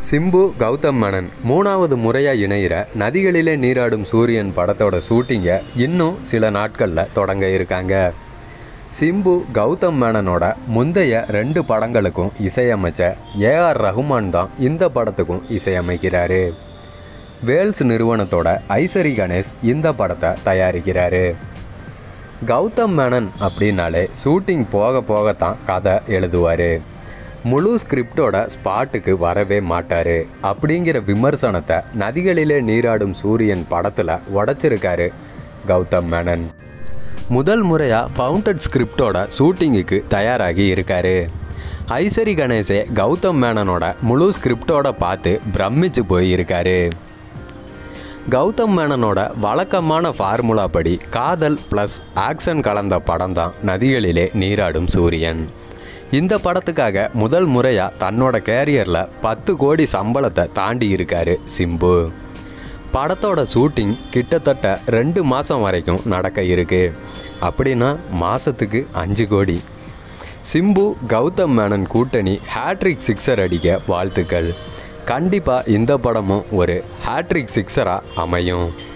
சிம்பு கௌதம் மேனன் மூணாவது முறையாக இணையிற நதிகளிலே நீராடும் சூரியன் படத்தோட ஷூட்டிங்கை இன்னும் சில நாட்களில் தொடங்க இருக்காங்க சிம்பு கௌதம் மேனனோட முந்தைய ரெண்டு படங்களுக்கும் இசையமைச்ச ஏஆர் ரஹ்மான் தான் இந்த படத்துக்கும் இசையமைக்கிறாரு வேல்ஸ் நிறுவனத்தோட ஐசரி கணேஷ் இந்த படத்தை தயாரிக்கிறாரு கௌதம் மேனன் அப்படின்னாலே ஷூட்டிங் போக போகத்தான் கதை எழுதுவார் முழு ஸ்கிரிப்டோட ஸ்பாட்டுக்கு வரவே மாட்டார் அப்படிங்கிற விமர்சனத்தை நதிகளிலே நீராடும் சூரியன் படத்தில் உடைச்சிருக்காரு கௌதம் மேனன் முதல் முறையாக ஃபவுண்டட் ஸ்கிரிப்டோட ஷூட்டிங்குக்கு தயாராகி இருக்காரு ஐசரி கணேசே கௌதம் மேனனோட முழு ஸ்கிரிப்டோட பார்த்து பிரமிச்சு போயிருக்காரு கௌதம் மேனனோட வழக்கமான ஃபார்முலா படி காதல் ப்ளஸ் ஆக்ஷன் கலந்த படம் தான் நதிகளிலே நீராடும் சூரியன் இந்த படத்துக்காக முதல் முறையாக தன்னோட கேரியரில் பத்து கோடி சம்பளத்தை தாண்டி இருக்காரு சிம்பு படத்தோட ஷூட்டிங் கிட்டத்தட்ட ரெண்டு மாதம் வரைக்கும் நடக்க இருக்கு அப்படின்னா மாதத்துக்கு அஞ்சு கோடி சிம்பு கௌதம் மேனன் கூட்டணி ஹேட்ரிக் சிக்ஸர் அடிக்க வாழ்த்துக்கள் கண்டிப்பாக இந்த படமும் ஒரு ஹேட்ரிக் சிக்ஸராக அமையும்